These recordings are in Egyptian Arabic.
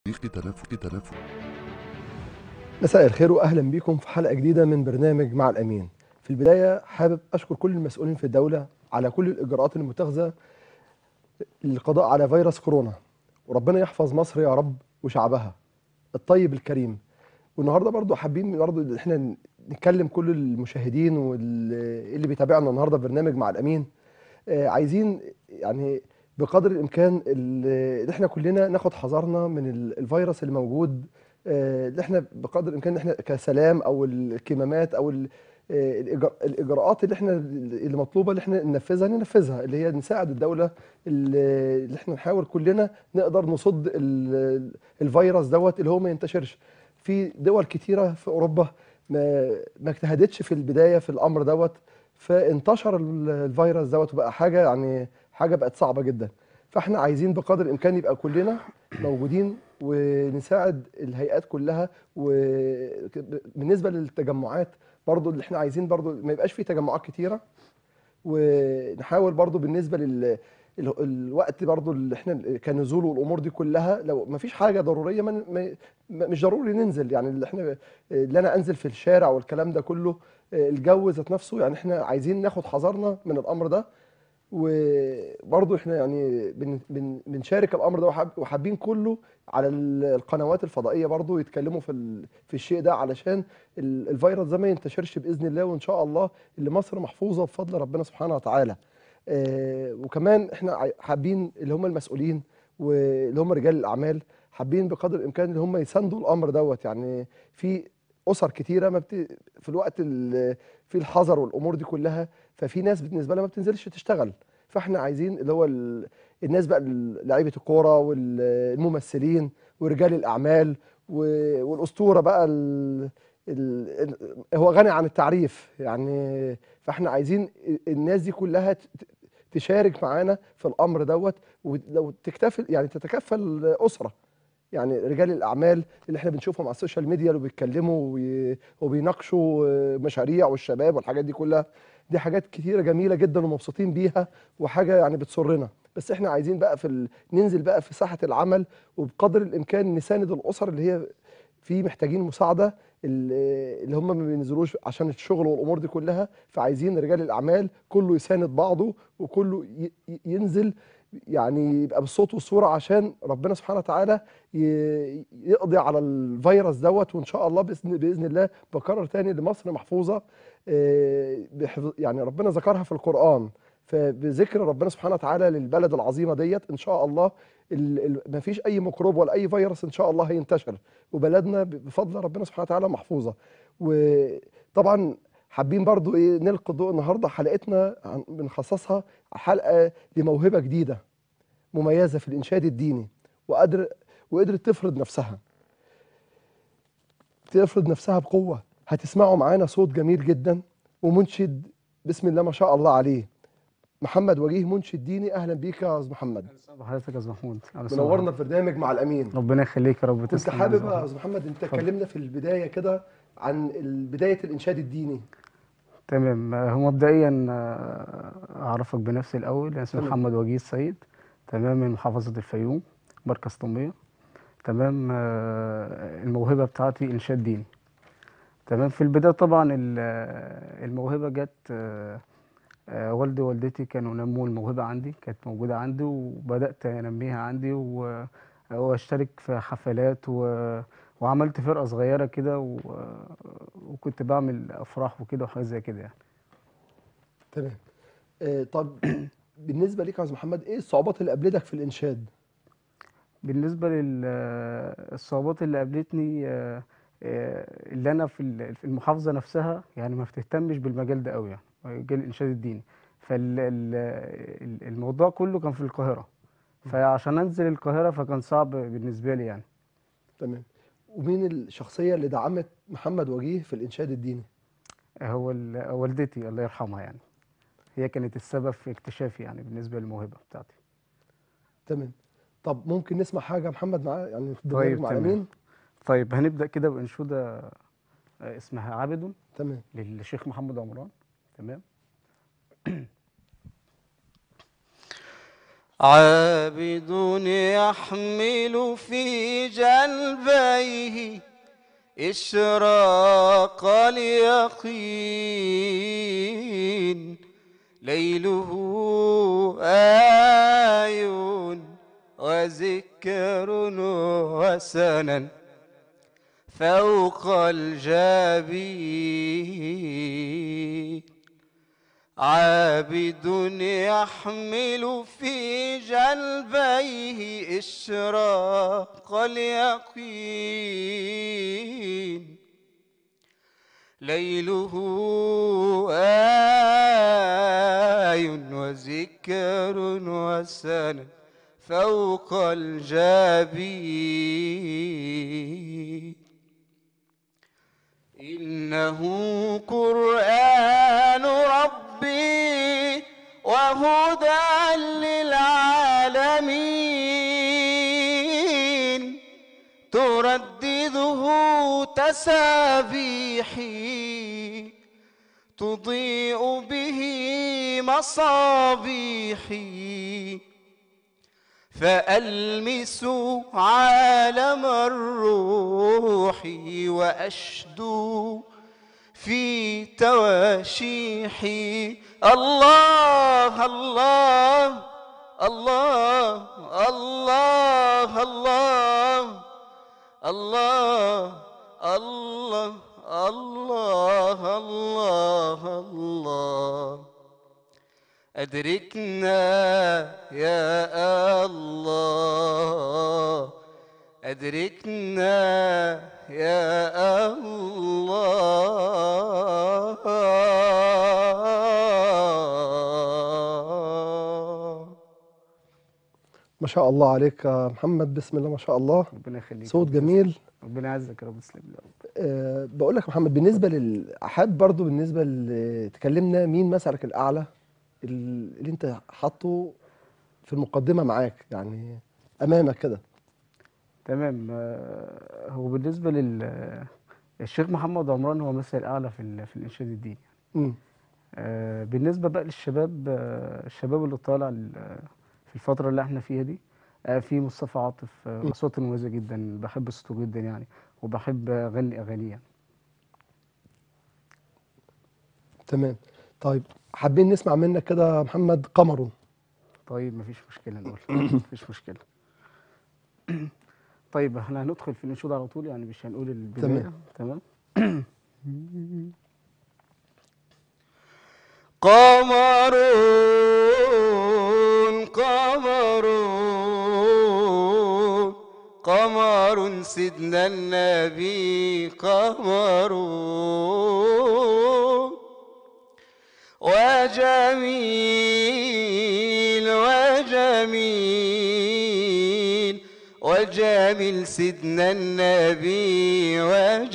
طريق تنفس تنفس مساء الخير واهلا بكم في حلقه جديده من برنامج مع الامين. في البدايه حابب اشكر كل المسؤولين في الدوله على كل الاجراءات المتخذه للقضاء على فيروس كورونا وربنا يحفظ مصر يا رب وشعبها الطيب الكريم. والنهارده برضو حابين برضو ان احنا نتكلم كل المشاهدين واللي بيتابعنا النهارده في برنامج مع الامين آه، عايزين يعني بقدر الامكان ال- ان احنا كلنا ناخد حذرنا من ال- الفيروس اللي موجود آه، ان احنا بقدر الامكان ان احنا كسلام او الكمامات او ال- آه، الإجر- الاجراءات اللي احنا اللي مطلوبه اللي احنا ننفذها ننفذها اللي هي نساعد الدوله اللي اللي احنا نحاول كلنا نقدر نصد ال- الفيروس دوت اللي هو ما ينتشرش في دول كتيره في اوروبا ما ما اجتهدتش في البدايه في الامر دوت فانتشر ال- الفيروس دوت وبقى حاجه يعني حاجه بقت صعبه جدا فاحنا عايزين بقدر الامكان يبقى كلنا موجودين ونساعد الهيئات كلها وبالنسبه للتجمعات برضو اللي احنا عايزين برضو ما يبقاش في تجمعات كتيره ونحاول برضو بالنسبه لل ال- الوقت برضو اللي احنا كنزول والامور دي كلها لو ما فيش حاجه ضروريه ما ما ما- مش ضروري ننزل يعني اللي احنا اللي انا انزل في الشارع والكلام ده كله الجو ذات نفسه يعني احنا عايزين ناخد حذرنا من الامر ده وبرضه احنا يعني بن بن بنشارك الامر ده وحاب وحابين كله على ال- القنوات الفضائيه برضه يتكلموا في ال- في الشيء ده علشان ال- الفيروس ده ما ينتشرش باذن الله وان شاء الله اللي مصر محفوظه بفضل ربنا سبحانه وتعالى. آه، وكمان احنا عاي- حابين اللي هم المسؤولين واللي هم رجال الاعمال حابين بقدر الامكان اللي هم يساندوا الامر دوت يعني في اسر كتيره ما بت... في الوقت ال... في الحذر والامور دي كلها ففي ناس بالنسبه لها ما بتنزلش تشتغل فاحنا عايزين اللي هو ال... الناس بقى ال- لعيبه الكوره والممثلين ورجال الاعمال و... والاسطوره بقى ال... ال... ال... هو غني عن التعريف يعني فاحنا عايزين الناس دي كلها ت- ت- تشارك معانا في الامر دوت ولو تكتفل يعني تتكفل اسره يعني رجال الاعمال اللي احنا بنشوفهم على السوشيال ميديا اللي بيتكلموا وي- وبيناقشوا آه، مشاريع والشباب والحاجات دي كلها دي حاجات كتيره جميله جدا ومبسوطين بيها وحاجه يعني بتسرنا بس احنا عايزين بقى في ال... ننزل بقى في ساحه العمل وبقدر الامكان نساند الاسر اللي هي في محتاجين مساعده ال- اللي هم ما بينزلوش عشان الشغل والامور دي كلها فعايزين رجال الاعمال كله يساند بعضه وكله ي- ي- ينزل يعني يبقى بالصوت والصوره عشان ربنا سبحانه وتعالى ي- يقضي على الفيروس دوت وان شاء الله باذن باذن الله بكرر تاني لمصر محفوظه آه، بحفظ- يعني ربنا ذكرها في القران فبذكر ربنا سبحانه وتعالى للبلد العظيمه ديت ان شاء الله ما فيش اي ميكروب ولا اي فيروس ان شاء الله هينتشر وبلدنا ب- بفضل ربنا سبحانه وتعالى محفوظه وطبعا حابين برضو ايه نلقي ضوء النهارده حلقتنا عن- بنخصصها حلقه لموهبه جديده مميزه في الانشاد الديني وقدر وقدرت تفرض نفسها تفرض نفسها بقوه هتسمعوا معانا صوت جميل جدا ومنشد بسم الله ما شاء الله عليه محمد وجيه منشد ديني اهلا بيك يا استاذ محمد حضرتك يا استاذ محمود أهلا منورنا في برنامج مع الامين وسهلا. ربنا يخليك يا رب كنت تسلم حابب يا يا استاذ محمد انت اتكلمنا في البدايه كده عن ال- بدايه الانشاد الديني تمام آه، هو مبدئيا آه، اعرفك بنفسي الاول انا اسمي تمام. محمد وجيه السيد تمام من محافظه الفيوم مركز طنبيه تمام آه، الموهبه بتاعتي انشاد ديني تمام في البدايه طبعا ال- آه، الموهبه جت آه، آه، والدي ووالدتي كانوا نموا الموهبه عندي كانت موجوده عندي وبدات انميها عندي و- واشترك في حفلات و... وعملت فرقه صغيره كده و... وكنت بعمل افراح وكده وحاجات زي كده يعني تمام آه طب بالنسبه ليك يا استاذ محمد ايه الصعوبات اللي قابلتك في الانشاد بالنسبه للصعوبات اللي قابلتني آه، آه، اللي انا في ال- في المحافظه نفسها يعني ما بتهتمش بالمجال ده قوي يعني مجال الانشاد الديني فالموضوع كله كان في القاهره فعشان انزل القاهره فكان صعب بالنسبه لي يعني تمام ومين الشخصيه اللي دعمت محمد وجيه في الانشاد الديني هو ال- والدتي الله يرحمها يعني هي كانت السبب في اكتشافي يعني بالنسبه للموهبه بتاعتي تمام طب ممكن نسمع حاجه يا محمد معاه يعني في طيب، برنامج مع تمام. الامين طيب هنبدا كده بانشوده آه، اسمها عابد تمام للشيخ محمد عمران تمام عابد يحمل في جلبيه إشراق اليقين ليله آي وذكر وسنا فوق الجبين عابد يحمل في جلبيه إشراق اليقين ليله آي وذكر وسنة فوق الجبين إنه قرآن ربي وهدى للعالمين تردده تسابيحي تضيء به مصابيحي فألمس عالم الروح وأشدو في تواشيحي الله الله الله الله الله الله الله الله الله الله أدركنا يا الله أدركنا يا الله ما شاء الله عليك يا محمد بسم الله ما شاء الله ربنا يخليك صوت ربنا جميل يسلمك. ربنا يعزك يا رب تسلم لي يا رب. أه بقول لك يا محمد بالنسبه لل حابب برضو بالنسبه اللي تكلمنا مين مثلك الاعلى ال- اللي انت حاطه في المقدمه معاك يعني امامك كده تمام آه، هو بالنسبة لل الشيخ محمد عمران هو مثل أعلى في ال- في الإنشاد الديني امم آه، بالنسبة بقى للشباب آه، الشباب اللي طالع ال- في الفترة اللي احنا فيها دي آه، في مصطفى عاطف آه، أصوات مميزة جدا بحب صوته جدا يعني وبحب أغني أغانيه يعني. تمام طيب حابين نسمع منك كده يا محمد قمر طيب مفيش مشكلة نقول مفيش مشكلة طيب احنا هندخل في الانشود على طول يعني مش هنقول البداية تمام قمر قمر قمر سيدنا النبي قمر وجميل وجميل وجميل سيدنا النبي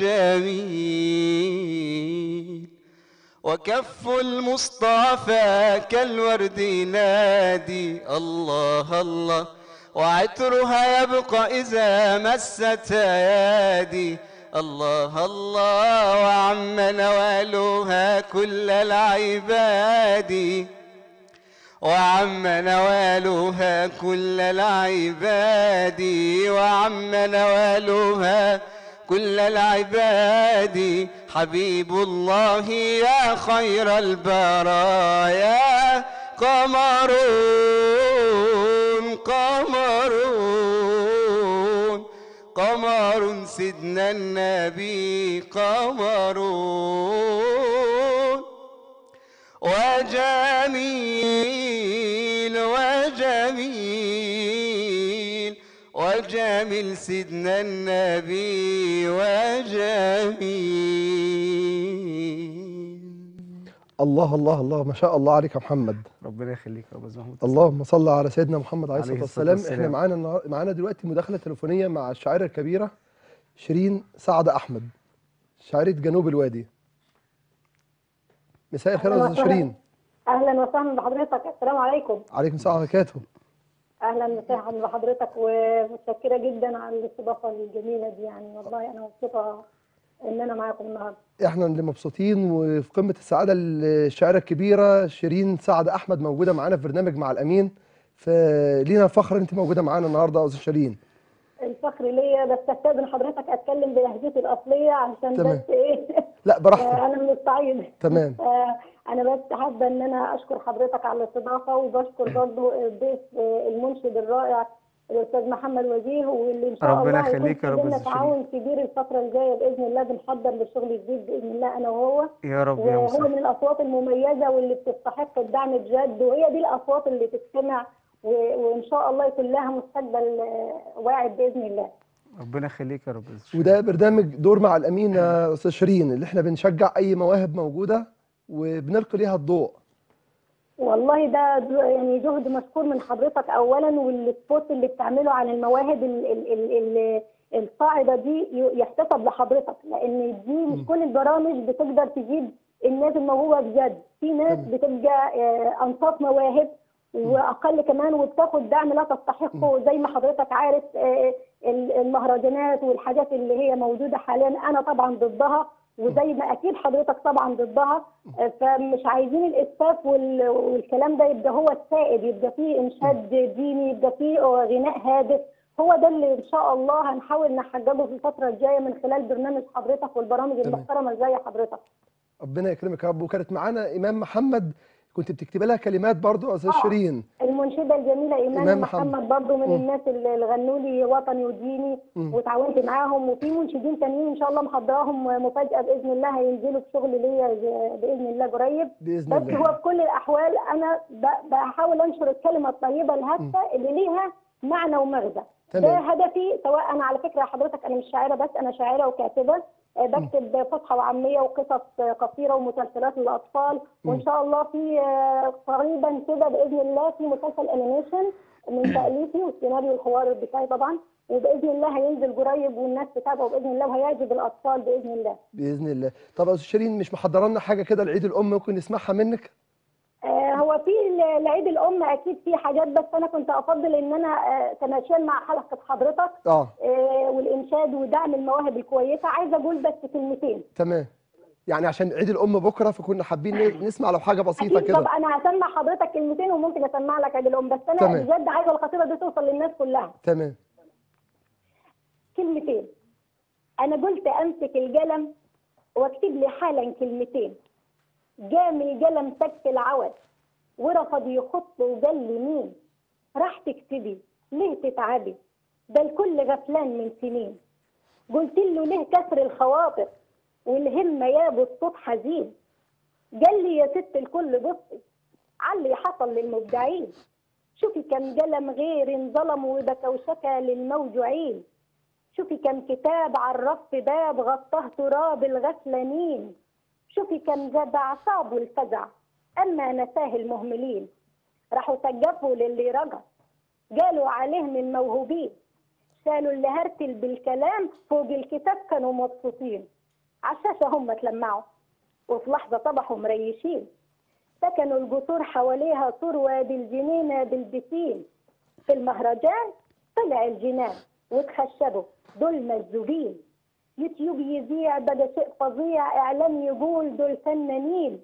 وجميل وكف المصطفى كالورد نادي الله الله وعطرها يبقى إذا مست يادي الله الله وعم نوالها كل العباد وعم نوالها كل العباد وعم نوالها كل العباد حبيب الله يا خير البرايا قمر قمر قمر سيدنا النبي قمر وجميل وجميل وجميل سيدنا النبي وجميل الله الله الله ما شاء الله عليك يا محمد ربنا يخليك يا أبو محمود اللهم صل على سيدنا محمد عليه الصلاه عليه الصلاة والسلام احنا والسلام. معانا النهار- معانا دلوقتي مداخله تليفونيه مع الشاعره الكبيره شيرين سعد احمد شاعره جنوب الوادي مساء الخير يا أهلاً استاذه وسهلاً. شيرين اهلا وسهلا بحضرتك السلام عليكم عليكم السلام ورحمه الله وبركاته اهلا وسهلا بحضرتك ومتشكره جدا على الاستضافه الجميله دي يعني والله انا مبسوطه ان انا معاكم النهارده احنا اللي مبسوطين وفي قمه السعاده الشاعره الكبيره شيرين سعد احمد موجوده معانا في برنامج مع الامين فلينا الفخر انت موجوده معانا النهارده يا استاذ شيرين الفخر ليا بس استاذن حضرتك اتكلم بلهجتي الاصليه عشان تمام. بس ايه لا براحتك انا من الصعيد تمام آه، انا بس حابه ان انا اشكر حضرتك على الاستضافه وبشكر برضو الضيف آه، المنشد الرائع الاستاذ محمد وجيه واللي ان شاء ربنا الله هيكون يخليك يا في رب بينا يا أستاذ تعاون كبير الفتره الجايه باذن الله بنحضر للشغل الجديد باذن الله انا وهو يا رب يا وهو مسهل من الاصوات المميزه واللي بتستحق الدعم بجد وهي دي الاصوات اللي تستمع و- وان شاء الله يكون لها مستقبل آه، واعد باذن الله ربنا يخليك يا رب يا أستاذ وده برنامج دور مع الامين يا استاذ شيرين اللي احنا بنشجع اي مواهب موجوده وبنلقي ليها الضوء والله ده ج- يعني جهد مشكور من حضرتك اولا والسبوت اللي بتعمله عن المواهب ال ال ال ال الصاعده دي ي- يحتسب لحضرتك لان دي مش كل البرامج بتقدر تجيب الناس الموهوبه بجد في ناس تمام. بتبقى آه، انصاف مواهب واقل كمان وبتاخد دعم لا تستحقه زي ما حضرتك عارف آه، ال- المهرجانات والحاجات اللي هي موجوده حاليا انا طبعا ضدها وزي ما اكيد حضرتك طبعا ضدها آه، فمش عايزين الاسفاف وال- والكلام ده يبقى هو السائد يبقى فيه انشاد ديني يبقى فيه غناء هادف هو ده اللي ان شاء الله هنحاول نحققه في الفتره الجايه من خلال برنامج حضرتك والبرامج تمام. المحترمه زي حضرتك ربنا يكرمك يا رب وكانت معانا ايمان محمد كنت بتكتبي لها كلمات برضو يا استاذ آه. شيرين المنشده الجميله ايمان إيمان محمد, محمد. برضو من مم. الناس اللي اللي غنوا لي وطني وديني مم. وتعاونت معاهم وفي منشدين تانيين ان شاء الله محضراهم مفاجاه باذن الله هينزلوا في شغل ليا باذن الله قريب باذن بس الله هو في كل الاحوال انا ب- بحاول انشر الكلمه الطيبه الهادفه اللي ليها معنى ومغزى ده تمام هدفي سواء انا على فكره حضرتك انا مش شاعره بس انا شاعره وكاتبه آه، بكتب فصحى وعاميه وقصص آه، قصيره ومسلسلات للاطفال وان شاء الله في آه، قريبا كده باذن الله في مسلسل انيميشن من تاليفي والسيناريو الحوار بتاعي طبعا وباذن الله هينزل قريب والناس تتابعه باذن الله وهيعجب الاطفال باذن الله باذن الله طب يا استاذ شيرين مش محضره لنا حاجه كده لعيد الام ممكن نسمعها منك آه، هو في ل- لعيد الام اكيد في حاجات بس انا كنت افضل ان انا آه، تماشيا مع حلقه حضرتك اه آه، والانشاد ودعم المواهب الكويسه عايزه اقول بس كلمتين تمام يعني عشان عيد الام بكره فكنا حابين ن- نسمع لو حاجه بسيطه اكيد كده طب انا هسمع حضرتك كلمتين وممكن اسمع لك عيد الام بس انا تمام. بجد عايزه القصيده دي توصل للناس كلها تمام كلمتين انا قلت امسك القلم واكتب لي حالا كلمتين جام القلم سك العوز ورفض يخط وقال لي مين راح تكتبي ليه تتعبي ده الكل غفلان من سنين قلت له ليه كسر الخواطر والهمة يا ابو الصوت حزين قال لي يا ست الكل بصي علي حصل للمبدعين شوفي كم قلم غير انظلم وبكى وشكى للموجوعين شوفي كم كتاب على الرف باب غطاه تراب الغفلانين شوفي كم جدع صابوا الفزع اما نساه المهملين راحوا سقفوا للي رجع قالوا عليه من موهوبين شالوا اللي هرتل بالكلام فوق الكتاب كانوا مبسوطين عالشاشة هم اتلمعوا وفي لحظة طبحوا مريشين سكنوا الجسور حواليها سور وادي الجنينة بالبسين في المهرجان طلع الجنان وتخشبوا دول مجذوبين يوتيوب يذيع بدا شيء فظيع اعلام يقول دول فنانين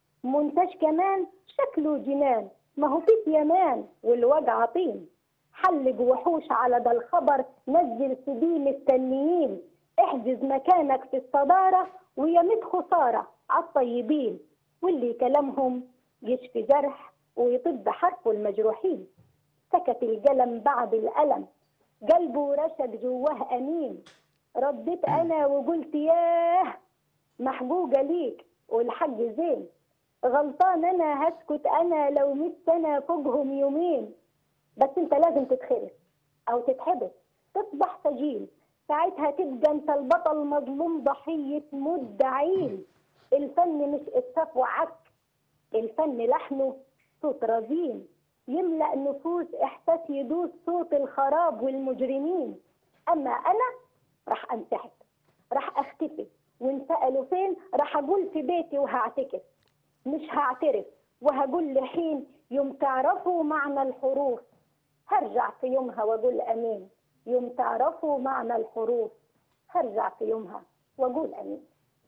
منتج كمان شكله جنان ما هو فيك يمان والوجع طين حلق وحوش على ده الخبر نزل سبيه مستنيين احجز مكانك في الصدارة ويمد خسارة عالطيبين واللي كلامهم يشفي جرح ويطب حرفه المجروحين سكت القلم بعد الألم قلبه رشق جواه أمين رديت أنا وقلت ياه محجوجة ليك والحق زين غلطان أنا هسكت أنا لو ميت سنة فوقهم يومين بس أنت لازم تتخرس أو تتحبس تصبح سجين ساعتها تبقى أنت البطل مظلوم ضحية مدعين الفن مش إسفاف وعك الفن لحنه صوت رزين يملأ نفوس إحساس يدوس صوت الخراب والمجرمين أما أنا راح أنسحب راح أختفي وإن سألوا فين راح أقول في بيتي وهعتكف مش هعترف وهقول لحين يوم تعرفوا معنى الحروف هرجع في يومها وأقول أمين يوم تعرفوا معنى الحروف هرجع في يومها وأقول أمين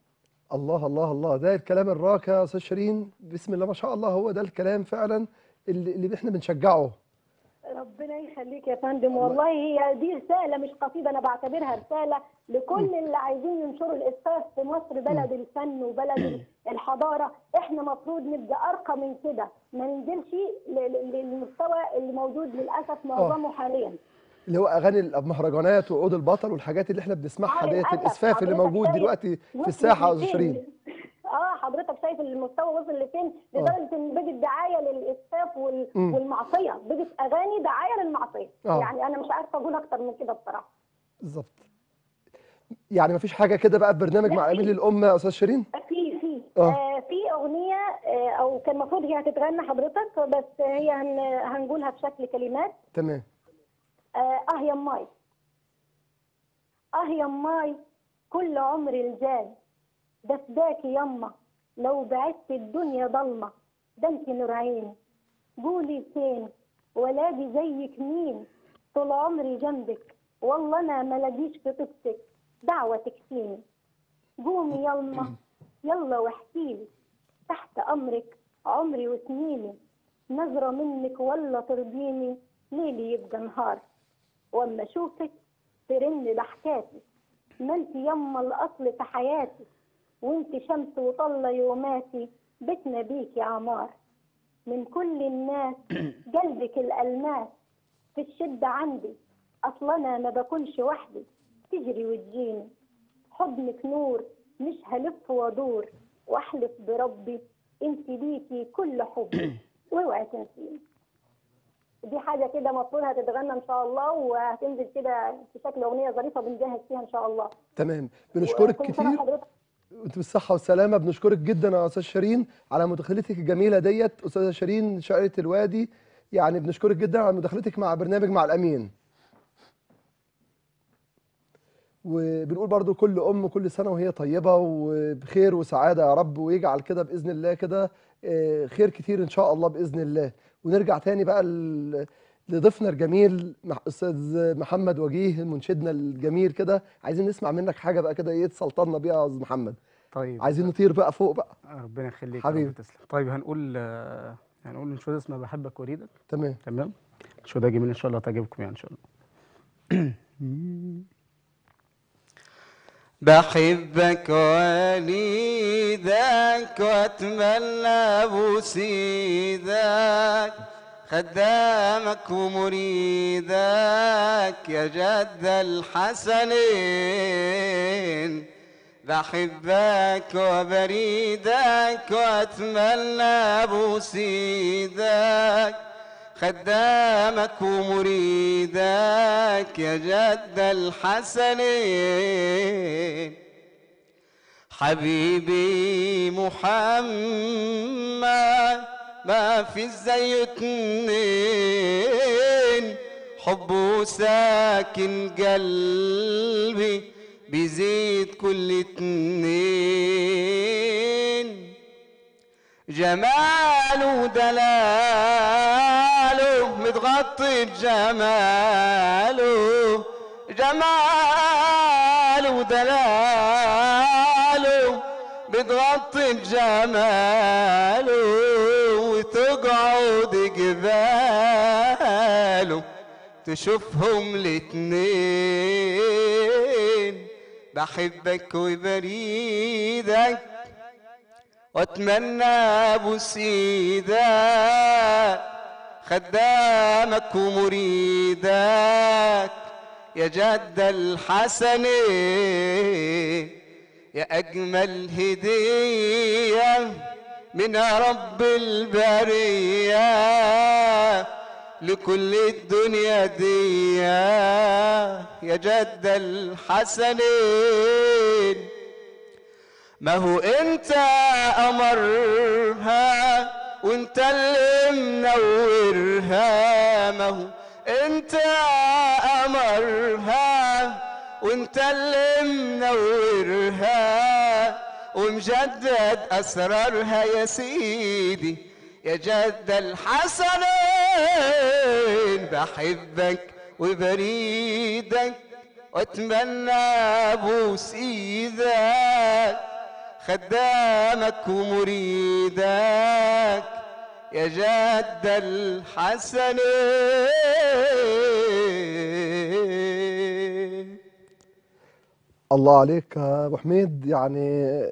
الله الله الله ده الكلام الراقي يا استاذ شيرين بسم الله ما شاء الله هو ده الكلام فعلا اللي, اللي احنا بنشجعه ربنا يخليك يا فندم والله هي دي رسالة مش قصيدة أنا بعتبرها رسالة لكل اللي عايزين ينشروا الإسفاف في مصر بلد الفن وبلد الحضارة إحنا مفروض نبقى أرقى من كده ما ننزلش ل- ل- للمستوى اللي موجود للأسف معظمه حاليا اللي هو اغاني المهرجانات وعود البطل والحاجات اللي احنا بنسمعها آه، ديت للأسف. الاسفاف اللي حضرتك موجود شايف دلوقتي في وصل الساحه يا استاذ لفين؟ شيرين اه حضرتك شايف المستوى وصل لفين لدرجه ان بقت دعايه للاسفاف وال... مم. والمعصيه بقت اغاني دعايه للمعصيه آه. يعني انا مش عارفه اقول اكتر من كده بصراحه بالظبط يعني مفيش حاجه كده بقى في برنامج لا، مع في. امين للام يا استاذ شيرين في في آه. آه في اغنيه آه او كان المفروض هي هتتغنى حضرتك بس هي هن... هنقولها بشكل كلمات تمام آه, اه يا ماي اه يا ماي كل عمري الجاي ده فداكي يما لو بعدت الدنيا ضلمه ده انت نور عيني قولي فين ولاقي زيك مين طول عمري جنبك والله انا ما لاقيش في طيبتك دعوه تكفيني قومي يلا يلا واحكيلي تحت امرك عمري وسنيني نظره منك ولا ترضيني ليلي يبقى نهار واما اشوفك ترن ضحكاتي ما انت يما الاصل في حياتي وانت شمس وطلة يوماتي بيتنا بيك يا عمار من كل الناس قلبك الالماس في الشدة عندي اصل انا ما بكونش وحدي تجري وتجيني حضنك نور مش هلف وادور واحلف بربي انت ليكي كل حبي واوعي تنسيني دي حاجه كده مفروض هتتغنى ان شاء الله وهتنزل كده في شكل اغنيه ظريفه بنجهز فيها ان شاء الله تمام بنشكرك وكل سنة كتير وحضرتك وانت بالصحه والسلامه بنشكرك جدا يا استاذ شيرين على مداخلتك الجميله ديت استاذه شيرين شاعره الوادي يعني بنشكرك جدا على مداخلتك مع برنامج مع الامين وبنقول برضو كل ام كل سنه وهي طيبه وبخير وسعاده يا رب ويجعل كده باذن الله كده آه، خير كتير ان شاء الله باذن الله ونرجع تاني بقى ل- لضيفنا الجميل مع استاذ محمد وجيه منشدنا الجميل كده عايزين نسمع منك حاجه بقى كده ايه تسلطنا بيها يا استاذ محمد طيب عايزين نطير بقى فوق بقى ربنا يخليك يا حبيبي. رب تسلم طيب هنقول آه، هنقول انشوده اسمها بحبك وريدك تمام تمام انشوده جميل ان شاء الله تعجبكم يعني ان شاء الله بحبك وليدك واتمنى بوسيدك خدامك ومريدك يا جد الحسنين بحبك وبريدك واتمنى بوسيدك خدامك ومريدك يا جد الحسنين حبيبي محمد ما في زي اتنين حبه ساكن قلبي بيزيد كل اتنين جماله دلاله متغطي جماله جماله دلاله بتغطي جماله وتقعد جباله تشوفهم الاتنين بحبك وبريدك واتمنى ابوس ايدك خدامك ومريدك يا جد الحسنين يا اجمل هديه من رب البريه لكل الدنيا دي يا جد الحسنين ما هو انت امرها وانت اللي منورها ما هو انت امرها وانت اللي منورها ومجدد اسرارها يا سيدي يا جد الحسنين بحبك وبريدك واتمنى ابوس ايدك خدامك ومريدك يا جد الحسن الله عليك يا ابو حميد يعني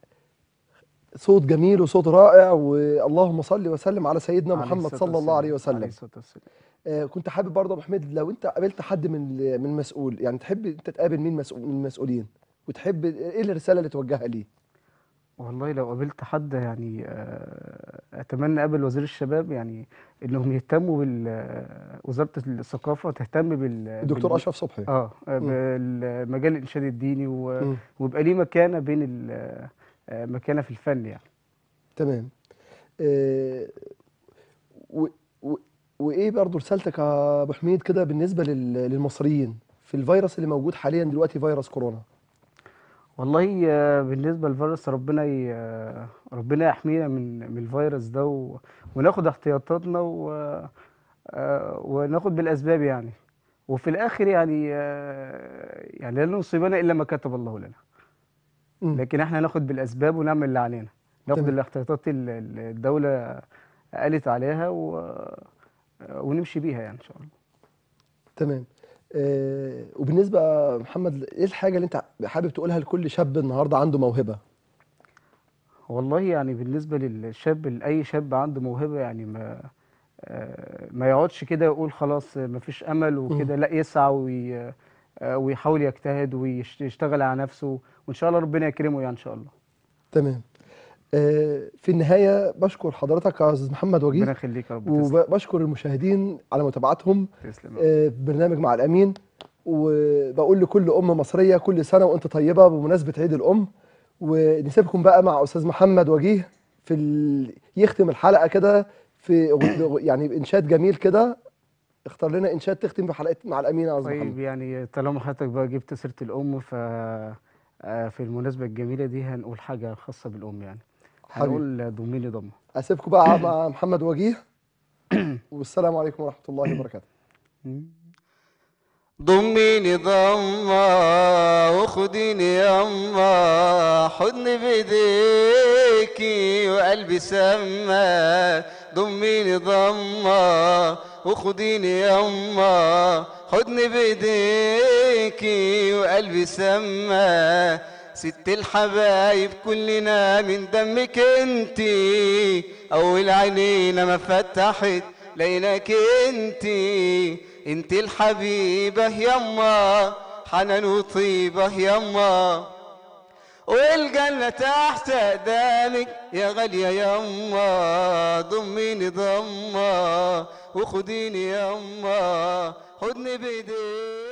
صوت جميل وصوت رائع واللهم صل وسلم على سيدنا عليه محمد الصلاة صلى الله عليه والسلام. عليه وسلم الصلاة والسلام آه، كنت حابب برضه يا ابو حميد لو انت قابلت حد من من مسؤول يعني تحب انت تقابل مين مسؤول من المسؤولين وتحب ايه الرساله اللي توجهها ليه والله لو قابلت حد يعني آه، اتمنى اقابل وزير الشباب يعني انهم يهتموا بال آه، وزاره الثقافه تهتم بال الدكتور بال- اشرف صبحي اه بالمجال الانشاد الديني و- مم. ويبقى ليه مكانه بين ال- آه، مكانه في الفن يعني تمام آه، و- و- وايه برضه رسالتك يا ابو حميد كده بالنسبه لل- للمصريين في الفيروس اللي موجود حاليا دلوقتي فيروس كورونا والله آه، بالنسبه للفيروس ربنا ي... آه، ربنا يحمينا من من الفيروس ده و... وناخد احتياطاتنا و... آه، وناخد بالاسباب يعني وفي الاخر يعني آه، يعني لن يصيبنا الا ما كتب الله لنا مم. لكن احنا ناخد بالاسباب ونعمل اللي علينا ناخد تمام. الاحتياطات اللي اللي الدوله قالت عليها و... ونمشي بيها يعني ان شاء الله تمام آه، وبالنسبه يا محمد ايه الحاجه اللي انت حابب تقولها لكل شاب النهارده عنده موهبه والله يعني بالنسبة للشاب لأي شاب عنده موهبة يعني ما آه، ما يقعدش كده يقول خلاص ما فيش أمل وكده لا يسعى وي آه، ويحاول يجتهد ويشتغل على نفسه وإن شاء الله ربنا يكرمه يعني إن شاء الله تمام آه، في النهايه بشكر حضرتك يا استاذ محمد ربنا وجيه يخليك يا رب تسلم وبشكر المشاهدين على متابعتهم تسلم آه، في برنامج مع الامين وبقول لكل ام مصريه كل سنه وانت طيبه بمناسبه عيد الام ونسيبكم بقى مع استاذ محمد وجيه في ال... يختم الحلقه كده في أغ- يعني انشاد جميل كده اختار لنا انشاد تختم بحلقه مع الامين يا استاذ طيب محمد يعني طالما حضرتك بقى جبت سيرة الأم ف آه، في المناسبة الجميلة دي هنقول حاجة خاصة بالأم يعني حبيبي. هنقول ضميني ضمة اسيبكم بقى مع محمد وجيه والسلام عليكم ورحمه الله وبركاته ضميني ضمة وخديني يما حضني بيديكي وقلبي سما ضميني ضمة وخديني يما حضني بيديكي وقلبي سما ست الحبايب كلنا من دمك انتي اول عينينا ما فتحت لقيناك انتي انت الحبيبة يما حنان وطيبة يما والجنة تحت قدامك يا غالية يما ضميني ضمة وخديني يما حضني بايديك